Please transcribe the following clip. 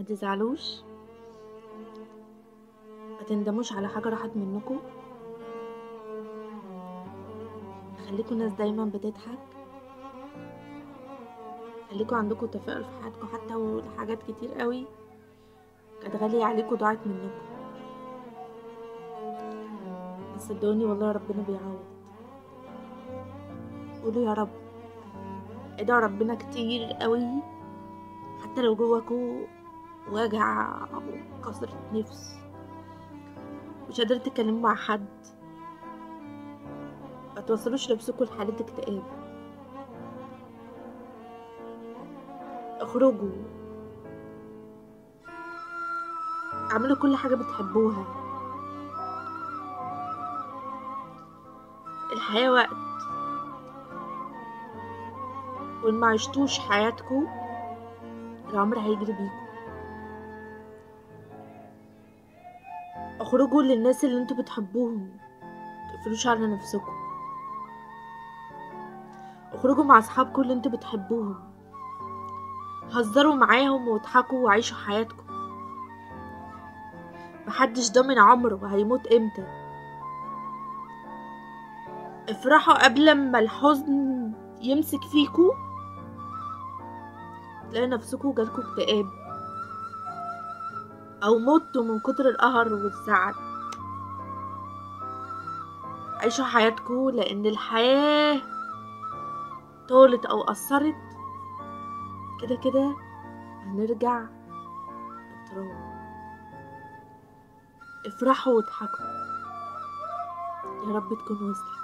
ما تزعلوش ما تندموش على حاجة راحت منكم خليكوا ناس دايما بتضحك خليكوا عندكم تفاؤل في حياتكم حتى وحاجات كتير قوي كانت غالية عليكم ضاعت منكم بس صدقوني والله ربنا بيعوض قولوا يا رب ادعوا ربنا كتير قوي حتى لو جواكوا وجع وكسرة نفس مش قادرة تتكلموا مع حد ما توصلوش نفسكوا لحالة اكتئاب اخرجوا اعملوا كل حاجة بتحبوها الحياة وقت وان ما عشتوش حياتكم العمر هيجري بيكم اخرجوا للناس اللي انتوا بتحبوهم متقفلوش على نفسكم اخرجوا مع اصحابكم اللي انتوا بتحبوهم هزروا معاهم واضحكوا وعيشوا حياتكم محدش ضامن عمره هيموت امتى افرحوا قبل ما الحزن يمسك فيكو تلاقي نفسكوا جالكوا اكتئاب او متوا من كتر القهر والزعل عيشوا حياتكوا لان الحياة طولت او قصرت كده كده هنرجع للتراب افرحوا واضحكوا يا رب تكون وصلت